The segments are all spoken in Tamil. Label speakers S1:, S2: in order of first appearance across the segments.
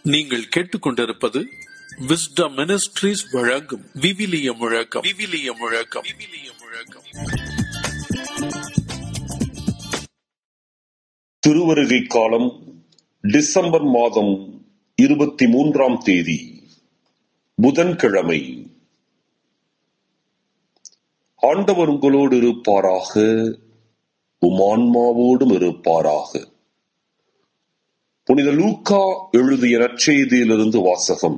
S1: நீங்கள் கேட்டுக்கொண்டிருப்பது விஸ்டம் மினிஸ்ட்ரீஸ் வழங்கும் விவிலிய முழக்கம் விவிலிய முழக்கம் விவிலிய முழக்கம்
S2: திருவருகை காலம் டிசம்பர் மாதம் இருபத்தி மூன்றாம் தேதி புதன்கிழமை ஆண்டவர் உங்களோடு இருப்பாராக உம் ஆன்மாவோடும் இருப்பாராக புனித லூக்கா எழுதிய நற்செய்தியிலிருந்து வாசகம்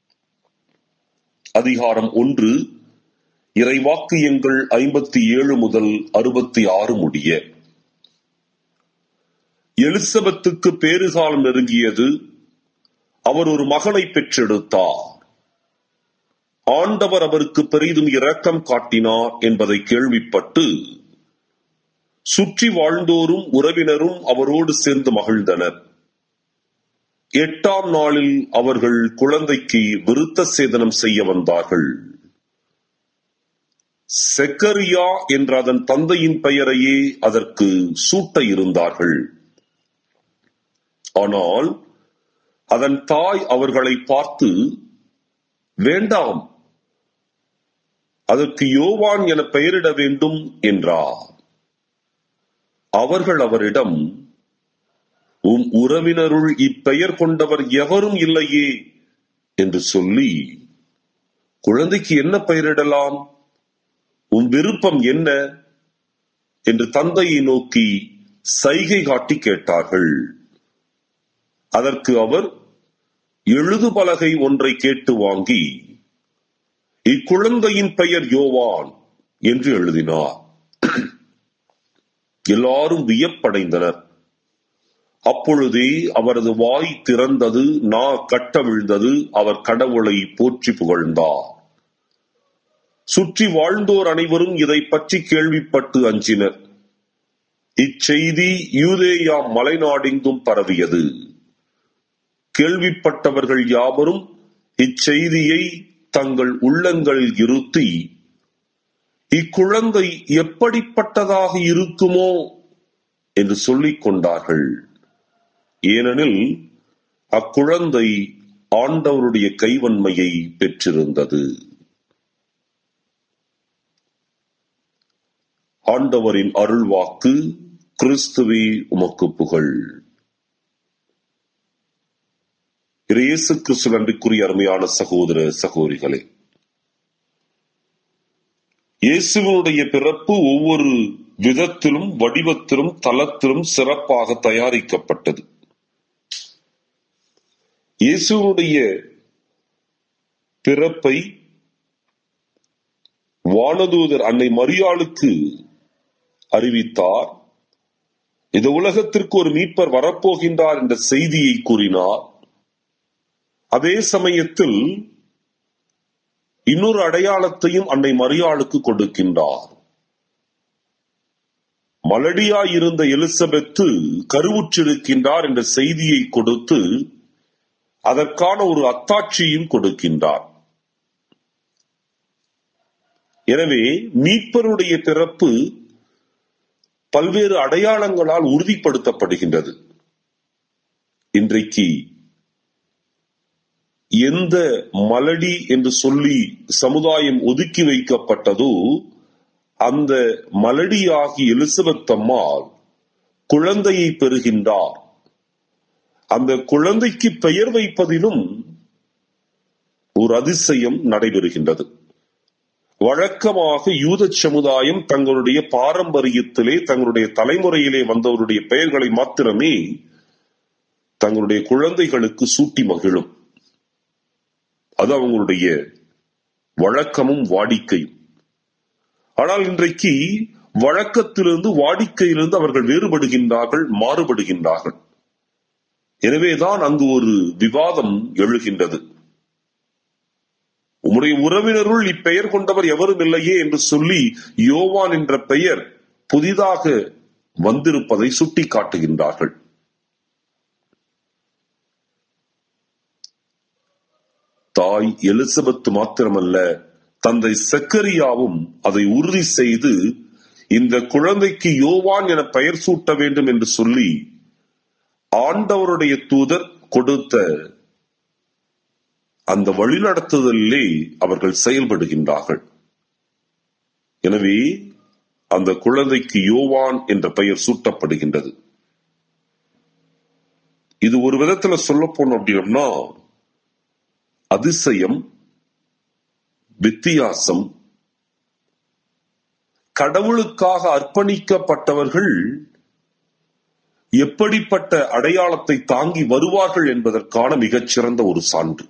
S2: அதிகாரம் ஒன்று இறைவாக்கியங்கள் ஐம்பத்தி ஏழு முதல் அறுபத்தி ஆறு முடிய எலிசபெத்துக்கு பேறுகாலம் நெருங்கியது அவர் ஒரு மகனை பெற்றெடுத்தார் ஆண்டவர் அவருக்கு பெரிதும் இரக்கம் காட்டினார் என்பதை கேள்விப்பட்டு சுற்றி வாழ்ந்தோரும் உறவினரும் அவரோடு சேர்ந்து மகிழ்ந்தனர் எட்டாம் நாளில் அவர்கள் குழந்தைக்கு விருத்த சேதனம் செய்ய வந்தார்கள் செக்கரியா என்ற அதன் தந்தையின் பெயரையே அதற்கு சூட்ட இருந்தார்கள் ஆனால் அதன் தாய் அவர்களை பார்த்து வேண்டாம் அதற்கு யோவான் என பெயரிட வேண்டும் என்றார் அவர்கள் அவரிடம் உம் உறவினருள் இப்பெயர் கொண்டவர் எவரும் இல்லையே என்று சொல்லி குழந்தைக்கு என்ன பெயரிடலாம் உன் விருப்பம் என்ன என்று தந்தையை நோக்கி சைகை காட்டி கேட்டார்கள் அதற்கு அவர் எழுது பலகை ஒன்றை கேட்டு வாங்கி இக்குழந்தையின் பெயர் யோவான் என்று எழுதினார் எல்லாரும் வியப்படைந்தனர் அப்பொழுதே அவரது வாய் திறந்தது நா கட்ட விழுந்தது அவர் கடவுளை போற்றி புகழ்ந்தார் சுற்றி வாழ்ந்தோர் அனைவரும் இதை பற்றி கேள்விப்பட்டு அஞ்சினர் இச்செய்தி யூதேயா மலைநாடெங்கும் பரவியது கேள்விப்பட்டவர்கள் யாவரும் இச்செய்தியை தங்கள் உள்ளங்களில் இருத்தி இக்குழந்தை எப்படிப்பட்டதாக இருக்குமோ என்று சொல்லிக் கொண்டார்கள் ஏனெனில் அக்குழந்தை ஆண்டவருடைய கைவன்மையை பெற்றிருந்தது ஆண்டவரின் அருள்வாக்கு கிறிஸ்துவே உமக்கு புகழ் இயேசு கிறிஸ்து நன்றிக்குரிய அருமையான சகோதர சகோதரிகளே இயேசுவனுடைய பிறப்பு ஒவ்வொரு விதத்திலும் வடிவத்திலும் தளத்திலும் சிறப்பாக தயாரிக்கப்பட்டது இயேசுவனுடைய பிறப்பை வானதூதர் அன்னை மரியாளுக்கு அறிவித்தார் இந்த உலகத்திற்கு ஒரு மீட்பர் வரப்போகின்றார் என்ற செய்தியை கூறினார் அதே சமயத்தில் இன்னொரு அடையாளத்தையும் அன்னை மரியாளுக்கு கொடுக்கின்றார் மலடியாய் இருந்த எலிசபெத்து கருவுற்றிருக்கின்றார் என்ற செய்தியை கொடுத்து அதற்கான ஒரு அத்தாட்சியும் கொடுக்கின்றார் எனவே மீட்பருடைய பிறப்பு பல்வேறு அடையாளங்களால் உறுதிப்படுத்தப்படுகின்றது இன்றைக்கு எந்த மலடி என்று சொல்லி சமுதாயம் ஒதுக்கி வைக்கப்பட்டதோ அந்த மலடியாகி எலிசபெத் அம்மாள் குழந்தையை பெறுகின்றார் அந்த குழந்தைக்கு பெயர் வைப்பதிலும் ஒரு அதிசயம் நடைபெறுகின்றது வழக்கமாக யூத சமுதாயம் தங்களுடைய பாரம்பரியத்திலே தங்களுடைய தலைமுறையிலே வந்தவருடைய பெயர்களை மாத்திரமே தங்களுடைய குழந்தைகளுக்கு சூட்டி மகிழும் அது அவங்களுடைய வழக்கமும் வாடிக்கையும் ஆனால் இன்றைக்கு வழக்கத்திலிருந்து வாடிக்கையிலிருந்து அவர்கள் வேறுபடுகின்றார்கள் மாறுபடுகின்றார்கள் எனவேதான் அங்கு ஒரு விவாதம் எழுகின்றது உம்முடைய உறவினருள் இப்பெயர் கொண்டவர் எவரும் இல்லையே என்று சொல்லி யோவான் என்ற பெயர் புதிதாக வந்திருப்பதை சுட்டி காட்டுகின்றார்கள் தாய் எலிசபெத் மாத்திரமல்ல தந்தை சக்கரியாவும் அதை உறுதி செய்து இந்த குழந்தைக்கு யோவான் என பெயர் சூட்ட வேண்டும் என்று சொல்லி ஆண்டவருடைய தூதர் கொடுத்த அந்த வழிநடத்துதலிலே அவர்கள் செயல்படுகின்றார்கள் எனவே அந்த குழந்தைக்கு யோவான் என்ற பெயர் சூட்டப்படுகின்றது இது ஒரு விதத்துல சொல்ல போனோம் அப்படின்னா அதிசயம் வித்தியாசம் கடவுளுக்காக அர்ப்பணிக்கப்பட்டவர்கள் எப்படிப்பட்ட அடையாளத்தை தாங்கி வருவார்கள் என்பதற்கான மிகச்சிறந்த ஒரு சான்று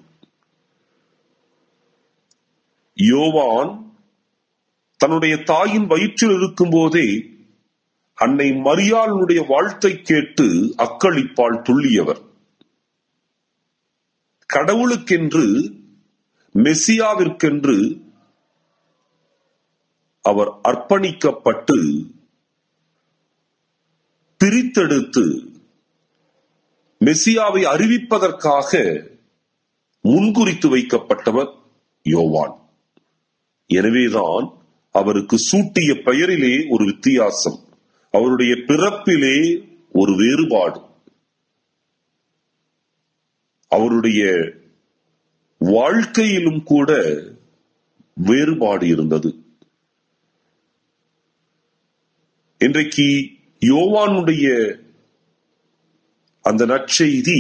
S2: யோவான் தன்னுடைய தாயின் வயிற்றில் இருக்கும் போதே அன்னை மரியாளுடைய வாழ்த்தை கேட்டு அக்களிப்பால் துள்ளியவர் கடவுளுக்கென்று மெசியாவிற்கென்று அவர் அர்ப்பணிக்கப்பட்டு பிரித்தெடுத்து மெசியாவை அறிவிப்பதற்காக முன்குறித்து வைக்கப்பட்டவர் யோவான் எனவேதான் அவருக்கு சூட்டிய பெயரிலே ஒரு வித்தியாசம் அவருடைய பிறப்பிலே ஒரு வேறுபாடு அவருடைய வாழ்க்கையிலும் கூட வேறுபாடு இருந்தது இன்றைக்கு யோவானுடைய அந்த நற்செய்தி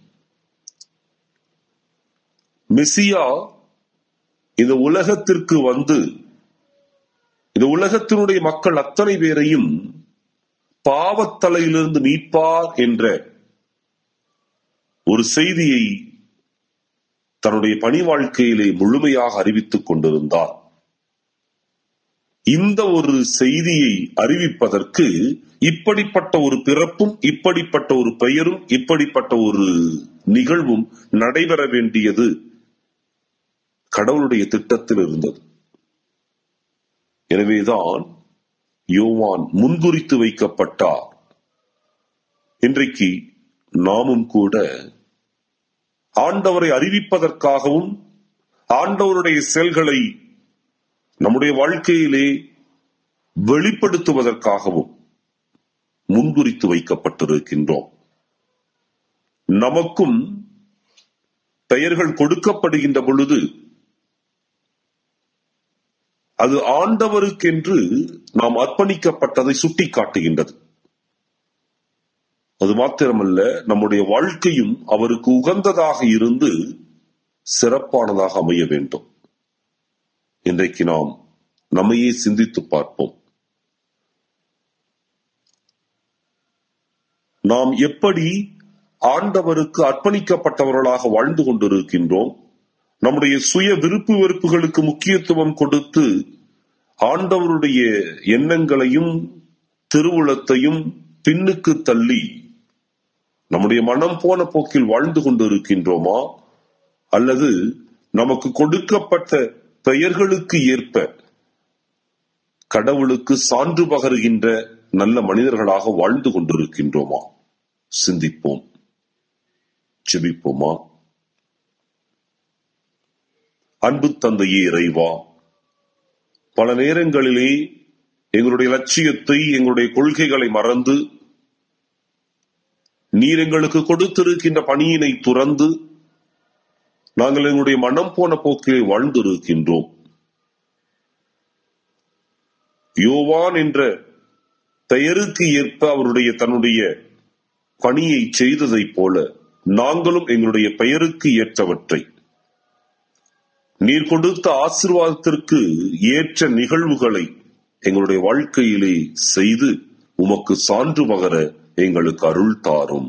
S2: மெசியா இந்த உலகத்திற்கு வந்து இந்த உலகத்தினுடைய மக்கள் அத்தனை பேரையும் பாவத்தலையிலிருந்து மீட்பார் என்ற ஒரு செய்தியை தன்னுடைய பணி வாழ்க்கையிலே முழுமையாக அறிவித்துக் கொண்டிருந்தார் இந்த ஒரு செய்தியை அறிவிப்பதற்கு இப்படிப்பட்ட ஒரு பிறப்பும் இப்படிப்பட்ட ஒரு பெயரும் இப்படிப்பட்ட ஒரு நிகழ்வும் நடைபெற வேண்டியது கடவுளுடைய திட்டத்தில் இருந்தது எனவேதான் யோவான் முன்குறித்து வைக்கப்பட்டார் இன்றைக்கு நாமும் கூட ஆண்டவரை அறிவிப்பதற்காகவும் ஆண்டவருடைய செயல்களை நம்முடைய வாழ்க்கையிலே வெளிப்படுத்துவதற்காகவும் முன்குறித்து வைக்கப்பட்டிருக்கின்றோம் நமக்கும் பெயர்கள் கொடுக்கப்படுகின்ற பொழுது அது ஆண்டவருக்கென்று நாம் அர்ப்பணிக்கப்பட்டதை சுட்டிக்காட்டுகின்றது அது மாத்திரமல்ல நம்முடைய வாழ்க்கையும் அவருக்கு உகந்ததாக இருந்து சிறப்பானதாக அமைய வேண்டும் இன்றைக்கு நாம் நம்மையே சிந்தித்து பார்ப்போம் நாம் எப்படி ஆண்டவருக்கு அர்ப்பணிக்கப்பட்டவர்களாக வாழ்ந்து கொண்டிருக்கின்றோம் நம்முடைய சுய விருப்பு வெறுப்புகளுக்கு முக்கியத்துவம் கொடுத்து ஆண்டவருடைய எண்ணங்களையும் திருவுளத்தையும் பின்னுக்கு தள்ளி நம்முடைய மனம் போன போக்கில் வாழ்ந்து கொண்டிருக்கின்றோமா அல்லது நமக்கு கொடுக்கப்பட்ட பெயர்களுக்கு ஏற்ப கடவுளுக்கு சான்று பகருகின்ற நல்ல மனிதர்களாக வாழ்ந்து கொண்டிருக்கின்றோமா சிந்திப்போம் ஜெபிப்போமா அன்பு தந்தையே இறைவா பல நேரங்களிலே எங்களுடைய லட்சியத்தை எங்களுடைய கொள்கைகளை மறந்து நீர் எங்களுக்கு கொடுத்திருக்கின்ற பணியினை துறந்து நாங்கள் எங்களுடைய மனம் போன போக்கிலே வாழ்ந்திருக்கின்றோம் யோவான் என்ற பெயருக்கு ஏற்ப அவருடைய தன்னுடைய பணியை செய்ததைப் போல நாங்களும் எங்களுடைய பெயருக்கு ஏற்றவற்றை நீர் கொடுத்த ஆசிர்வாதத்திற்கு ஏற்ற நிகழ்வுகளை எங்களுடைய வாழ்க்கையிலே செய்து உமக்கு சான்று பகர எங்களுக்கு அருள் தாரும்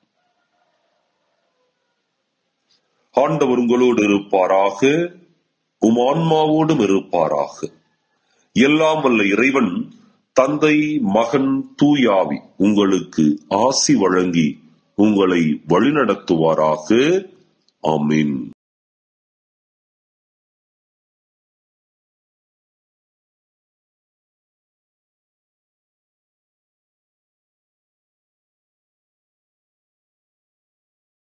S2: ஆண்டவர் உங்களோடு இருப்பாராக உம் ஆன்மாவோடும் இருப்பாராக எல்லாம் வல்ல இறைவன் தந்தை மகன் தூயாவி உங்களுக்கு ஆசி வழங்கி உங்களை வழிநடத்துவாராக ஆமீன்